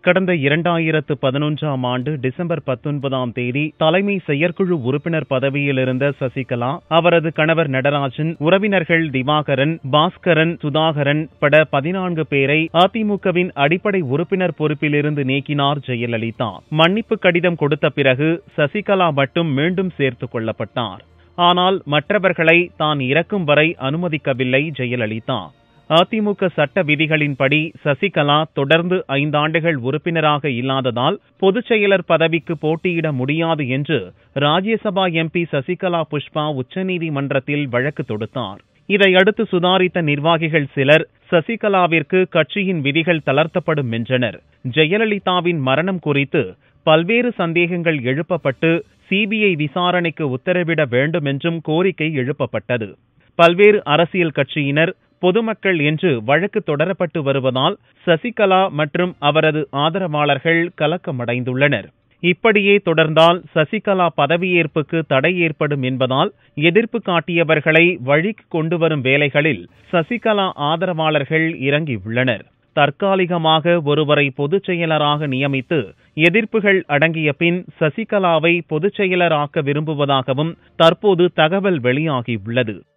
கடந்த இரண்டாயிரத்து பதினொன்றாம் ஆண்டு டிசம்பர் பத்தொன்பதாம் தேதி தலைமை செயற்குழு உறுப்பினர் பதவியில் இருந்த சசிகலா அவரது கணவர் நடராஜன் உறவினர்கள் திவாகரன் பாஸ்கரன் சுதாகரன் பட பதினான்கு பேரை அதிமுகவின் அடிப்படை உறுப்பினர் பொறுப்பிலிருந்து நீக்கினார் ஜெயலலிதா மன்னிப்பு கடிதம் கொடுத்த பிறகு சசிகலா மட்டும் மீண்டும் சேர்த்துக் கொள்ளப்பட்டார் ஆனால் மற்றவர்களை தான் இறக்கும் வரை அனுமதிக்கவில்லை ஜெயலலிதா அதிமுக சட்ட விதிகளின்படி சசிகலா தொடர்ந்து ஐந்தாண்டுகள் உறுப்பினராக இல்லாததால் பொதுச் செயலர் பதவிக்கு போட்டியிட முடியாது என்று ராஜ்யசபா எம்பி சசிகலா புஷ்பா உச்சநீதிமன்றத்தில் வழக்கு தொடுத்தார் இதையடுத்து சுதாரித்த நிர்வாகிகள் சிலர் சசிகலாவிற்கு கட்சியின் விதிகள் தளர்த்தப்படும் என்றனர் ஜெயலலிதாவின் மரணம் குறித்து பல்வேறு சந்தேகங்கள் எழுப்பப்பட்டு சிபிஐ விசாரணைக்கு உத்தரவிட வேண்டும் என்றும் கோரிக்கை எழுப்பப்பட்டது பல்வேறு அரசியல் கட்சியினர் பொதுமக்கள் என்று வழக்கு தொடரப்பட்டு வருவதால் சசிகலா மற்றும் அவரது ஆதரவாளர்கள் கலக்கமடைந்துள்ளனர் இப்படியே தொடர்ந்தால் சசிகலா பதவியேற்புக்கு தடை ஏற்படும் என்பதால் எதிர்ப்பு காட்டியவர்களை வழிக்கு கொண்டு வரும் வேலைகளில் சசிகலா ஆதரவாளர்கள் இறங்கியுள்ளனர் தற்காலிகமாக ஒருவரை பொதுச் செயலராக நியமித்து எதிர்ப்புகள் அடங்கிய பின் சசிகலாவை பொதுச் செயலராக்க விரும்புவதாகவும் தற்போது தகவல் வெளியாகியுள்ளது